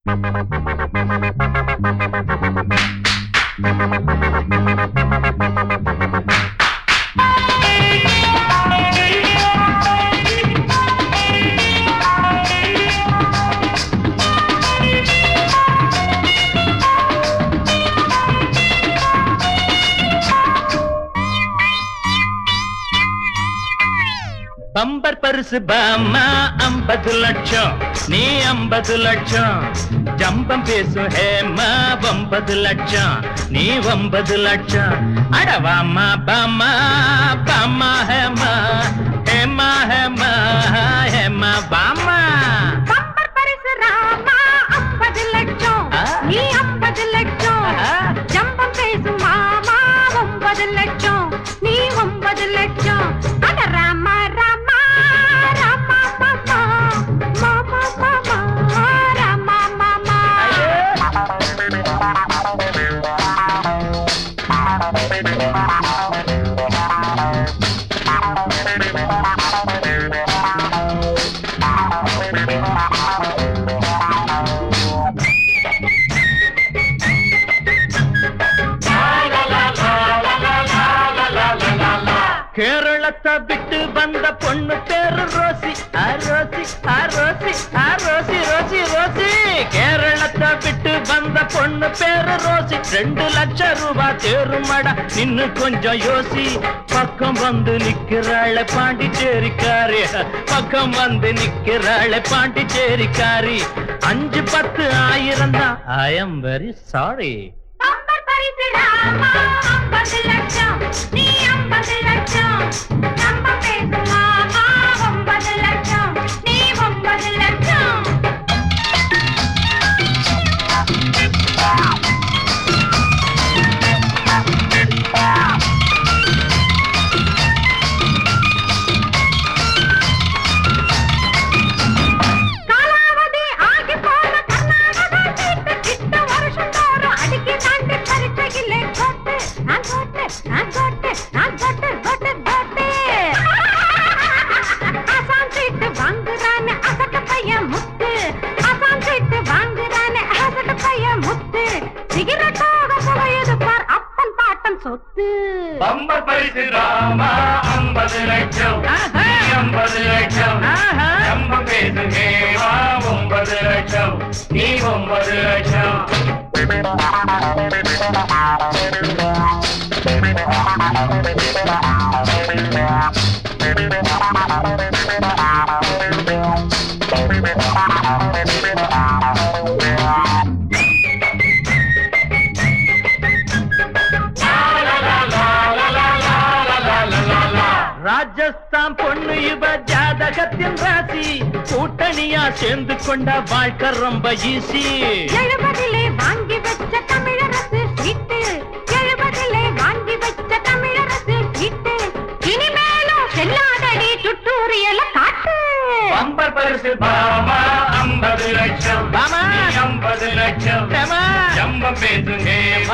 Bumper பரிசு பாமா ஐம்பது லட்சம் நீ ஐம்பது லட்சம் ஜம்பம் பேசும் ஹேமா ஒன்பது லட்சம் நீ ஒன்பது லட்சம் அடவாமா பாமா பாமா ஹேமா ஹேமா ஹேமா ஹேமா பாமா பம்பர் பரிசு ராமா ஐம்பது லட்சம் ஆ. நீ ஐம்பது லட்சம் ஆஹா. ஜம்பம் பேசும் மாமா ஒன்பது லட்சம் நீ ஒன்பது லட்சம் அட ராமா ராமா ராமா மாமா மாமா மாமா ராமா மாமா கேரளத்தை விட்டு வந்த பொண்ணு பேரு ரோசி ஆ ரோசி ஆ ரோசி ஆ ரோசி ரோசி ரோசி கேரளத்தை விட்டு வந்த பொண்ணு பேரு ரோசி ரெண்டு லட்சம் ரூபாய் தேருமடா நின்னு கொஞ்சம் யோசி பக்கம் வந்து நிக்கிறாள பாண்டிச்சேரிக்காரி பக்கம் வந்து நிக்கிறாள பாண்டிச்சேரிக்காரி அஞ்சு பத்து ஆயிரம் தான் I am very sorry bumper பரிசு ராமா ஐம்பது லட்சம் நீ ஐம்பது லட்சம் ஜம்பம் பேசும் மாமா ஒன்பது லட்சம் நீ ஒன்பது லட்சம் காலாவதி ஆகி போன கர்நாடகா சீட்டு கிட்ட வருஷம் தோறும் அடிக்கி தாண்டி பரீட்சையிலே கோட்டு நான் கோட்டு நான் கோட்டு நான் கோட்டு கோட்டு கோட்டு அசாம் சீட்டு வாங்குறானே அசட்ட பையன் முத்து அசாம் சீட்டு வாங்குறானே அசட்ட பையன் முத்து சிகரெட்டோட புகையுது பார் அப்பன் பாட்டன் சொத்து பம்பர் பரிசு ராமா ஐம்பது லட்சம் ஆஹா. நீ ஐம்பது லட்சம் ஆஹா. நம்ம பேசுகேவா ஒன்பது லட்சம் நீ ஒன்பது லட்சம் ராஜஸ்தான் பொண்ணு இவ ஜாதகத்தின் ராசி கூட்டணியா சேர்ந்து கொண்ட வாழ்க்கை ரொம்ப ஈஸி எழுபதிலே வாங்கி வச்ச தமிழரசு சீட்டு எழுபதிலே வாங்கி வச்ச தமிழரசு சீட்டு இனிமேலும் செல்லாதடி டுட்டூரியல காட்டு பம்பர் பரிசு பாமா ஐம்பது லட்சம் பாமா. நீ ஐம்பது லட்சம் ஏமா? ஜம்பம் பேசுகேவா